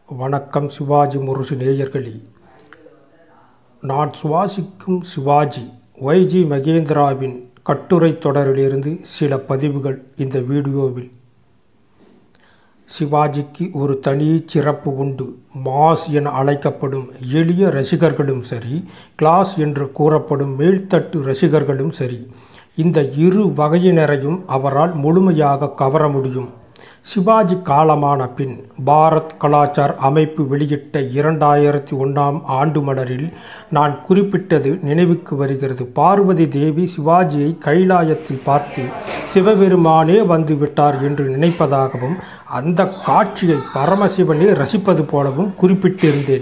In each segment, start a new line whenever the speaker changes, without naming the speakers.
வணக்கம் சிவாஜி முரசு நேயர்களே நான் சுவாசிக்கும் சிவாஜி ஒய்ஜி மகேந்திராவின் கட்டுரை தொடரிலிருந்து சில பதிவுகள் இந்த வீடியோவில் சிவாஜிக்கு ஒரு தனி சிறப்பு உண்டு மாஸ் என அழைக்கப்படும் எளிய ரசிகர்களும் சரி கிளாஸ் என்று கூறப்படும் மேல்தட்டு ரசிகர்களும் சரி இந்த இரு வகையினரையும் அவரால் முழுமையாக கவர முடியும் சிவாஜி காலமான பின் பாரத் கலாச்சார் அமைப்பு வெளியிட்ட இரண்டாயிரத்தி ஒன்றாம் ஆண்டு மலரில் நான் குறிப்பிட்டது நினைவுக்கு வருகிறது பார்வதி தேவி சிவாஜியை கைலாயத்தில் பார்த்து சிவபெருமானே வந்து விட்டார் என்று நினைப்பதாகவும் அந்த காட்சியை பரமசிவனே ரசிப்பது போலவும் குறிப்பிட்டிருந்தேன்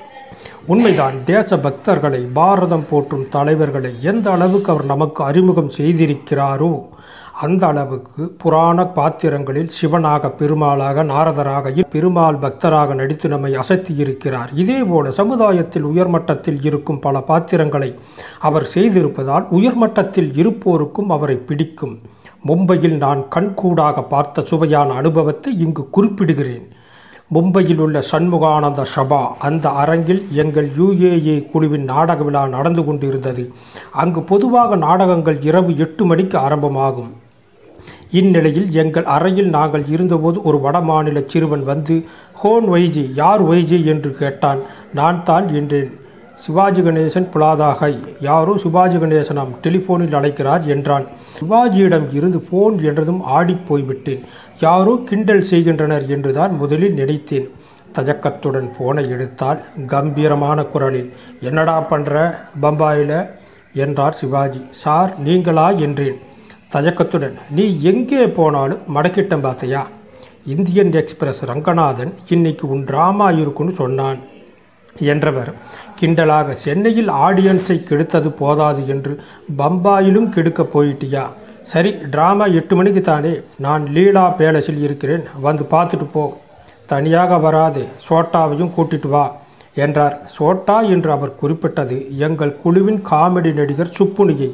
உண்மைதான் தேச பக்தர்களை பாரதம் போற்றும் தலைவர்களை எந்த அளவுக்கு அவர் நமக்கு அறிமுகம் செய்திருக்கிறாரோ அந்த அளவுக்கு புராண பாத்திரங்களில் சிவனாக பெருமாளாக நாரதராக பெருமாள் பக்தராக நடித்து நம்மை அசத்தியிருக்கிறார் இதேபோல சமுதாயத்தில் உயர்மட்டத்தில் இருக்கும் பல பாத்திரங்களை அவர் செய்திருப்பதால் உயர்மட்டத்தில் இருப்போருக்கும் அவரை பிடிக்கும் மும்பையில் நான் கண்கூடாக பார்த்த சுவையான அனுபவத்தை இங்கு குறிப்பிடுகிறேன் மும்பையில் உள்ள சண்முகானந்த சபா அந்த அரங்கில் எங்கள் யுஏஏ குழுவின் நாடக விழா நடந்து கொண்டிருந்தது அங்கு பொதுவாக நாடகங்கள் இரவு எட்டு மணிக்கு ஆரம்பமாகும் இந்நிலையில் எங்கள் அறையில் நாங்கள் இருந்தபோது ஒரு வடமாநில சிறுவன் வந்து ஹோன் வைஜி யார் வைஜி என்று கேட்டான் நான் தான் என்றேன் சிவாஜி கணேசன் புலாதாகை யாரோ சிவாஜி கணேசனாம் டெலிஃபோனில் அழைக்கிறார் என்றான் சிவாஜியிடம் இருந்து ஃபோன் என்றதும் ஆடிப்போய்விட்டேன் யாரோ கிண்டல் செய்கின்றனர் என்றுதான் முதலில் நினைத்தேன் தஜக்கத்துடன் போனை எடுத்தால் கம்பீரமான குரலில் என்னடா பண்ணுற பம்பாயில் என்றார் சிவாஜி சார் நீங்களா என்றேன் தயக்கத்துடன் நீ எங்கே போனாலும் மடக்கிட்டம் பார்த்தையா இந்தியன் எக்ஸ்பிரஸ் ரங்கநாதன் இன்னைக்கு உன் ட்ராமா இருக்குன்னு சொன்னான் என்றவர் கிண்டலாக சென்னையில் ஆடியன்ஸை கெடுத்தது போதாது என்று பம்பாயிலும் கெடுக்க போயிட்டியா சரி ட்ராமா எட்டு மணிக்கு தானே நான் லீலா பேலஸில் இருக்கிறேன் வந்து பார்த்துட்டு போ தனியாக வராது சோட்டாவையும் கூட்டிட்டு வா என்றார் சோட்டா என்று அவர் குறிப்பிட்டது எங்கள் குழுவின் காமெடி நடிகர் சுப்புனியை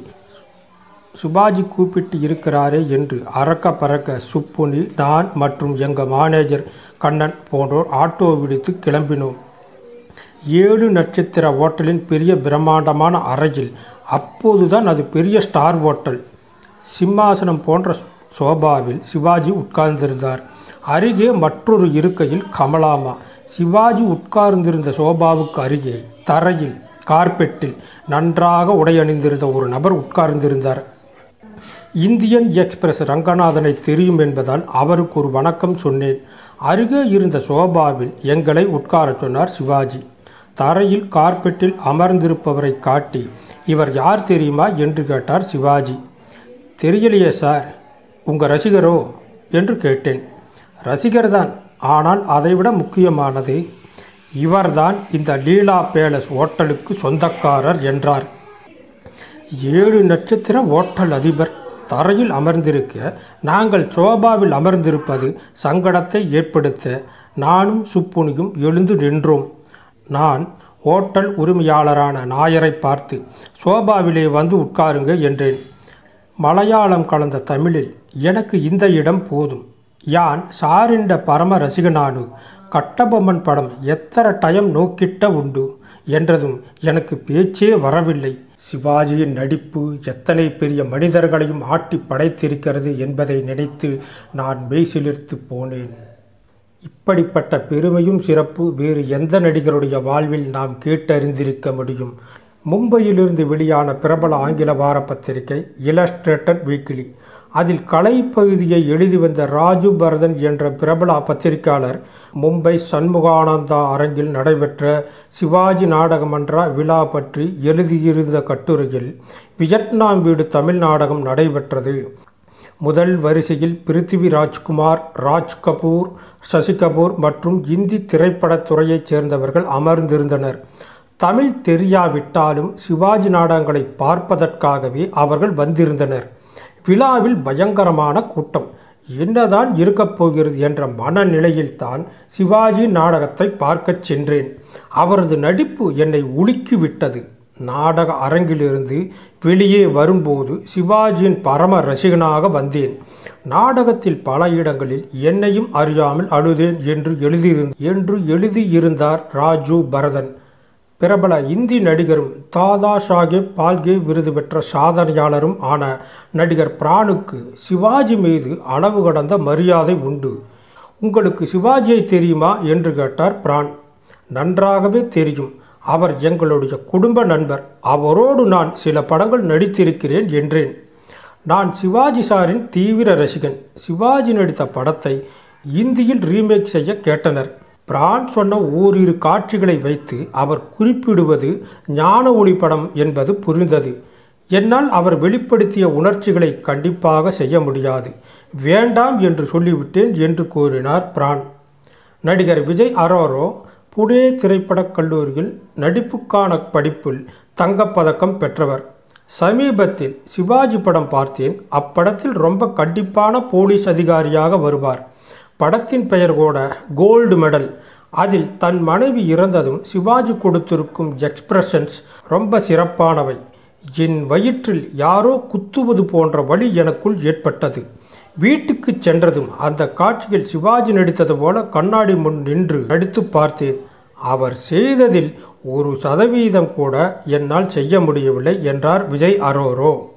சுபாஜி கூப்பிட்டு இருக்கிறாரே என்று அறக்க பறக்க சுப்புனி நான் மற்றும் எங்கள் மேனேஜர் கண்ணன் போன்றோர் ஆட்டோ விடுத்து கிளம்பினோம் ஏழு நட்சத்திர ஓட்டலின் பெரிய பிரம்மாண்டமான அறையில் அப்போதுதான் அது பெரிய ஸ்டார் ஓட்டல் சிம்மாசனம் போன்ற சோபாவில் சிவாஜி உட்கார்ந்திருந்தார் அருகே மற்றொரு இருக்கையில் கமலாமா சிவாஜி உட்கார்ந்திருந்த சோபாவுக்கு அருகே தரையில் கார்பெட்டில் நன்றாக உடையணிந்திருந்த ஒரு நபர் உட்கார்ந்திருந்தார் இந்தியன் எக்ஸ்பிரஸ் ரங்கநாதனை தெரியும் என்பதால் அவருக்கு ஒரு வணக்கம் சொன்னேன் அருகே இருந்த சோபாவில் எங்களை உட்காரச் சொன்னார் சிவாஜி தரையில் கார்பெட்டில் அமர்ந்திருப்பவரை காட்டி இவர் யார் தெரியுமா என்று கேட்டார் சிவாஜி தெரியலையே சார் உங்கள் ரசிகரோ என்று கேட்டேன் ரசிகர்தான் ஆனால் அதைவிட முக்கியமானது இவர்தான் இந்த லீலா பேலஸ் ஓட்டலுக்கு சொந்தக்காரர் என்றார் ஏழு நட்சத்திர ஓட்டல் அதிபர் தரையில் அமர்ந்திருக்க நாங்கள் சோபாவில் அமர்ந்திருப்பது சங்கடத்தை ஏற்படுத்த நானும் சுப்புனியும் எழுந்து நின்றோம் நான் ஓட்டல் உரிமையாளரான நாயரை பார்த்து சோபாவிலே வந்து உட்காருங்க என்றேன் மலையாளம் கலந்த தமிழில் எனக்கு இந்த இடம் போதும் யான் சாரிண்ட பரம ரசிகனானு கட்டபொம்மன் படம் எத்தனை டயம் நோக்கிட்ட உண்டு என்றதும் எனக்கு பேச்சே வரவில்லை சிவாஜியின் நடிப்பு எத்தனை பெரிய மனிதர்களையும் ஆட்டி படைத்திருக்கிறது என்பதை நினைத்து நான் மெய்சிலிர்த்து போனேன் இப்படிப்பட்ட பெருமையும் சிறப்பு வேறு எந்த நடிகருடைய வாழ்வில் நாம் கேட்டறிந்திருக்க முடியும் மும்பையிலிருந்து வெளியான பிரபல ஆங்கில வார பத்திரிகை இலஸ்ட்ரேட்டட் வீக்லி அதில் கலை பகுதியை எழுதி வந்த ராஜு பரதன் என்ற பிரபல பத்திரிகையாளர் மும்பை சண்முகானந்தா அரங்கில் நடைபெற்ற சிவாஜி நாடகமன்ற விழா பற்றி எழுதியிருந்த கட்டுரையில் வியட்நாம் வீடு தமிழ் நாடகம் நடைபெற்றது முதல் வரிசையில் பிருத்திவி ராஜ்குமார் ராஜ் கபூர் சசி கபூர் மற்றும் இந்தி திரைப்படத் துறையைச் சேர்ந்தவர்கள் அமர்ந்திருந்தனர் தமிழ் தெரியாவிட்டாலும் சிவாஜி நாடகங்களை பார்ப்பதற்காகவே அவர்கள் வந்திருந்தனர் விழாவில் பயங்கரமான கூட்டம் என்னதான் இருக்கப் போகிறது என்ற மனநிலையில்தான் சிவாஜி நாடகத்தை பார்க்கச் சென்றேன் அவரது நடிப்பு என்னை உலுக்கிவிட்டது நாடக அரங்கிலிருந்து வெளியே வரும்போது சிவாஜியின் பரம ரசிகனாக வந்தேன் நாடகத்தில் பல இடங்களில் என்னையும் அறியாமல் அழுதேன் என்று எழுதியிருந்த என்று எழுதியிருந்தார் ராஜு பரதன் பிரபல இந்தி நடிகரும் தாதா சாஹேப் பால்கே விருது பெற்ற சாதனையாளரும் ஆன நடிகர் பிரானுக்கு சிவாஜி மீது அளவு கடந்த மரியாதை உண்டு உங்களுக்கு சிவாஜியை தெரியுமா என்று கேட்டார் பிரான் நன்றாகவே தெரியும் அவர் எங்களுடைய குடும்ப நண்பர் அவரோடு நான் சில படங்கள் நடித்திருக்கிறேன் என்றேன் நான் சிவாஜி சாரின் தீவிர ரசிகன் சிவாஜி நடித்த படத்தை இந்தியில் ரீமேக் செய்ய கேட்டனர் பிரான் சொன்ன ஓரிரு காட்சிகளை வைத்து அவர் குறிப்பிடுவது ஞான ஒளி படம் என்பது புரிந்தது என்னால் அவர் வெளிப்படுத்திய உணர்ச்சிகளை கண்டிப்பாக செய்ய முடியாது வேண்டாம் என்று சொல்லிவிட்டேன் என்று கூறினார் பிரான் நடிகர் விஜய் அரோரோ புனே திரைப்படக் கல்லூரியில் நடிப்புக்கான படிப்பில் தங்கப்பதக்கம் பெற்றவர் சமீபத்தில் சிவாஜி படம் பார்த்தேன் அப்படத்தில் ரொம்ப கண்டிப்பான போலீஸ் அதிகாரியாக வருவார் படத்தின் பெயர் கூட கோல்டு மெடல் அதில் தன் மனைவி இறந்ததும் சிவாஜி கொடுத்திருக்கும் எக்ஸ்பிரஷன்ஸ் ரொம்ப சிறப்பானவை என் வயிற்றில் யாரோ குத்துவது போன்ற வழி எனக்குள் ஏற்பட்டது வீட்டுக்கு சென்றதும் அந்த காட்சியில் சிவாஜி நடித்தது போல கண்ணாடி முன் நின்று நடித்து பார்த்தேன் அவர் செய்ததில் ஒரு சதவீதம் கூட என்னால் செய்ய முடியவில்லை என்றார் விஜய் அரோரோ